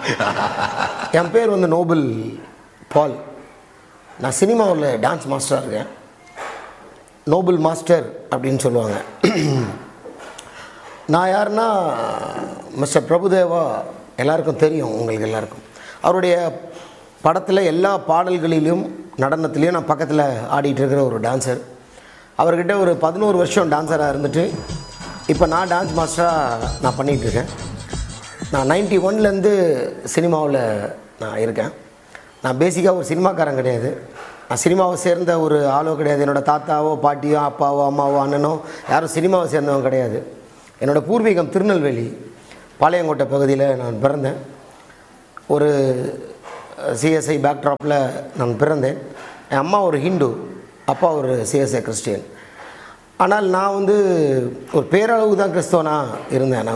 என் பேர் வந்து நோபல் பால் நான் சினிமாவில் டான்ஸ் மாஸ்டராக இருக்கேன் நோபல் மாஸ்டர் அப்படின்னு சொல்லுவாங்க நான் யாருன்னா மிஸ்டர் பிரபுதேவா எல்லாருக்கும் தெரியும் உங்களுக்கு எல்லாருக்கும் அவருடைய படத்தில் எல்லா பாடல்களிலும் நடனத்துலேயும் நான் பக்கத்தில் ஆடிட்டு இருக்கிற ஒரு டான்சர் அவர்கிட்ட ஒரு பதினோரு வருஷம் டான்ஸராக இருந்துட்டு இப்போ நான் டான்ஸ் மாஸ்டராக நான் பண்ணிகிட்டு இருக்கேன் நான் நைன்டி ஒன்லேருந்து சினிமாவில் நான் இருக்கேன் நான் பேசிக்காக ஒரு சினிமாக்காரன் கிடையாது நான் சினிமாவை சேர்ந்த ஒரு ஆளோ கிடையாது என்னோடய தாத்தாவோ பாட்டியோ அப்பாவோ அம்மாவோ அண்ணனோ யாரும் சினிமாவை சேர்ந்தவங்க கிடையாது என்னோடய பூர்வீகம் திருநெல்வேலி பாளையங்கோட்டை பகுதியில் நான் பிறந்தேன் ஒரு சிஎஸ்ஐ பேக்ட்ராப்பில் நான் பிறந்தேன் என் அம்மா ஒரு ஹிந்து அப்பா ஒரு சிஎஸ்ஐ கிறிஸ்டியன் ஆனால் நான் வந்து ஒரு பேரளவு தான் கிறிஸ்தவனாக இருந்தேன் நான்